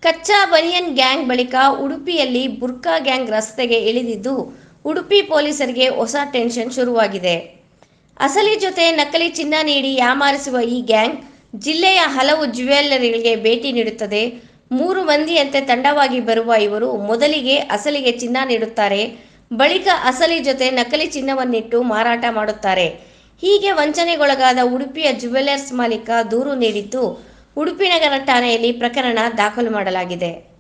ಕಚ್ಚಾ ಬನಿಯನ್ ಗ್ಯಾಂಗ್ ಬಳಿಕ ಉಡುಪಿಯಲ್ಲಿ ಬುರ್ಕಾ ಗ್ಯಾಂಗ್ ರಸ್ತೆಗೆ ಇಳಿದಿದ್ದು ಉಡುಪಿ ಪೊಲೀಸರಿಗೆ ಹೊಸ ಟೆನ್ಷನ್ ಶುರುವಾಗಿದೆ ಅಸಲಿ ಜೊತೆ ನಕಲಿ ಚಿನ್ನ ನೀಡಿ ಯಾಮಾರಿಸುವ ಈ ಗ್ಯಾಂಗ್ ಜಿಲ್ಲೆಯ ಹಲವು ಜ್ಯುವೆಲ್ಲರಿಗಳಿಗೆ ಭೇಟಿ ನೀಡುತ್ತದೆ ಮೂರು ಮಂದಿಯಂತೆ ತಂಡವಾಗಿ ಬರುವ ಇವರು ಮೊದಲಿಗೆ ಅಸಲಿಗೆ ಚಿನ್ನ ನೀಡುತ್ತಾರೆ ಬಳಿಕ ಅಸಲಿ ಜೊತೆ ನಕಲಿ ಚಿನ್ನವನ್ನಿಟ್ಟು ಮಾರಾಟ ಮಾಡುತ್ತಾರೆ ಹೀಗೆ ವಂಚನೆಗೊಳಗಾದ ಉಡುಪಿಯ ಜ್ಯುವೆಲ್ಲರ್ಸ್ ಮಾಲೀಕ ದೂರು ನೀಡಿದ್ದು ಉಡುಪಿ ನಗರ ಠಾಣೆಯಲ್ಲಿ ಪ್ರಕರಣ ದಾಖಲು ಮಾಡಲಾಗಿದೆ